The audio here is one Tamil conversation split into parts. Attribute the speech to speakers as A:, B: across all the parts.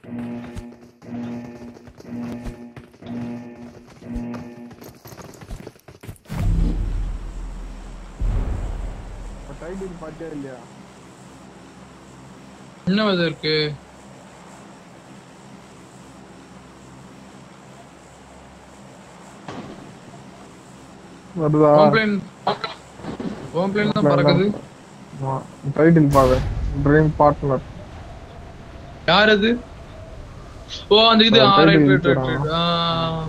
A: டைட்டில் பாத்தியா இல்லையா
B: என்ன இது இருக்கு
A: வருதா
B: காம்ப்ளைண்ட் காம்ப்ளைண்ட் தான் பறக்குது
A: டைட்டில் பாரு ட்ரீம் பார்ட்னர்
B: யார் அது ஓ அந்த இது
A: அது
B: ஆ
A: title
B: ரைட் ரைட்
A: இருக்குடா.
B: ரைட் ஆ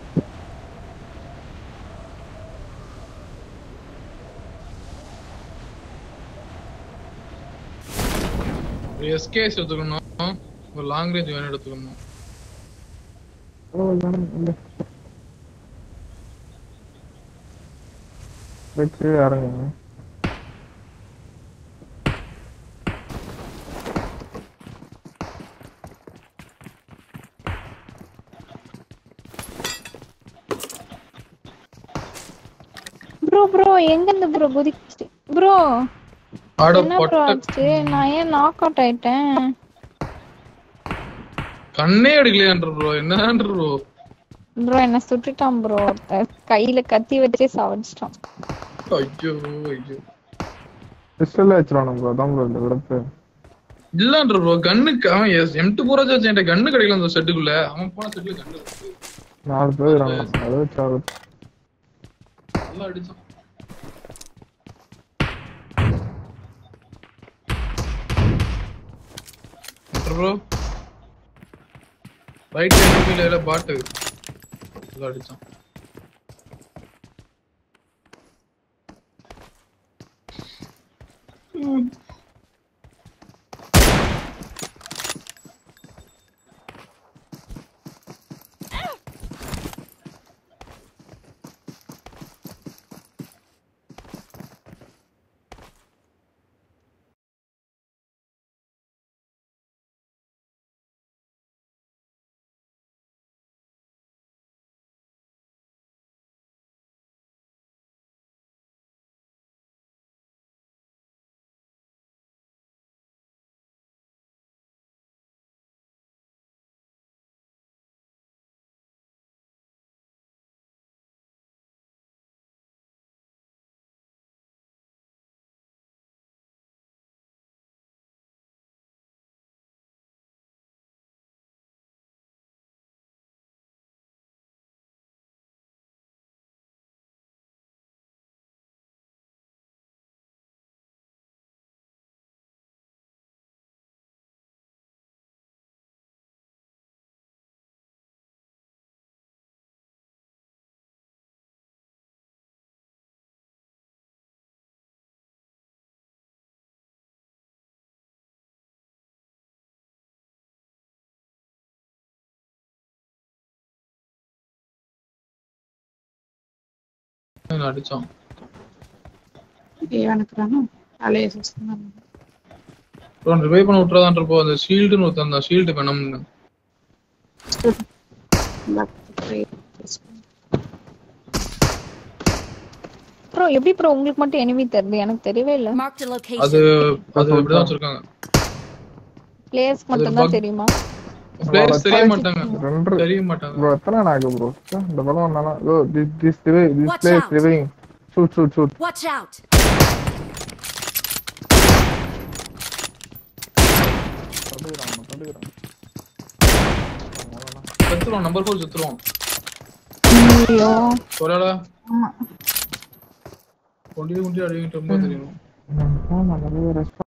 B: எஸ்கேஸ் எடுத்துக்கணும் ஒரு லாங் ரேஞ்ச் வேணும் எடுத்துக்கணும்
A: ஓ இல்ல இல்ல வச்சு இறங்குங்க
C: ப்ரோ ப்ரோ எங்க இருந்து ப்ரோ குதிச்சு ப்ரோ
B: ஆட
C: என்ன ப்ரோ
B: பொட்ட
C: ஆச்சு நான் ஏன் நாக் அவுட் ஆயிட்டேன்
B: கண்ணே எடுக்கலையான்ற ப்ரோ என்னன்ற ப்ரோ
C: ப்ரோ என்ன சுட்டுட்டான் ப்ரோ கையில கத்தி வச்சே சாவடிச்சிட்டான்
B: ஐயோ ஐயோ
A: பிஸ்டல்ல வச்சிருவானு ப்ரோ அதான் ப்ரோ இந்த விடப்பு
B: இல்லன்ற ப்ரோ கண்ணுக்கு அவன் எம் டூ போராஜ் வச்சு என்கிட்ட கண்ணு கிடைக்கல அந்த செட்டுக்குள்ள அவன் போன செட்டுல கண்ணு இருக்கு.
A: நாலு பேர் இருக்காங்க அதை வச்சு ஆகுது
B: நல்லா அடிச்சான் ப்ரோ ரைட் எனிமில பாட்டு நல்லா அடிச்சான் நல்லா அடிச்சான்
D: எனக்கு தானே அலைய சுத்தம்
B: ப்ரோ ரிவைவ் பண்ண விட்டுறதான் இருப்போம் அந்த ஷீல்டுன்னு ஒருத்தன் அந்த ஷீல்டு வேணும்னு
C: ப்ரோ எப்படி ப்ரோ உங்களுக்கு மட்டும் எனிமி தெரியுது எனக்கு தெரியவே இல்ல
E: Marked a
B: அது
E: location.
B: அது இப்படிதான் வச்சிருக்காங்க
C: பிளேயர்ஸ் மட்டும் தான் தெரியுமா
B: பிளேயர்ஸ் தெரிய மாட்டாங்க
A: ரெண்டு
B: தெரிய மாட்டாங்க
A: ப்ரோ எத்தனை நாக்கு ப்ரோ இந்த படம் நல்லா ஓ திஸ் திஸ் ரிவை திஸ்
E: Watch
A: பிளேஸ்
E: out.
A: ரிவைங் shoot shoot shoot
E: Watch out!
A: தடுக்கிறான் தடுக்கிறான்
B: செத்துருவான் நம்பர் ஃபோர் செத்துருவான்
C: ஐயோ
B: சொல்லடா கொண்டி கொண்டி அடிக்கிட்டு ரொம்ப தெரியும்
A: ஆமா நிறைய ரெஸ்பான்ஸ்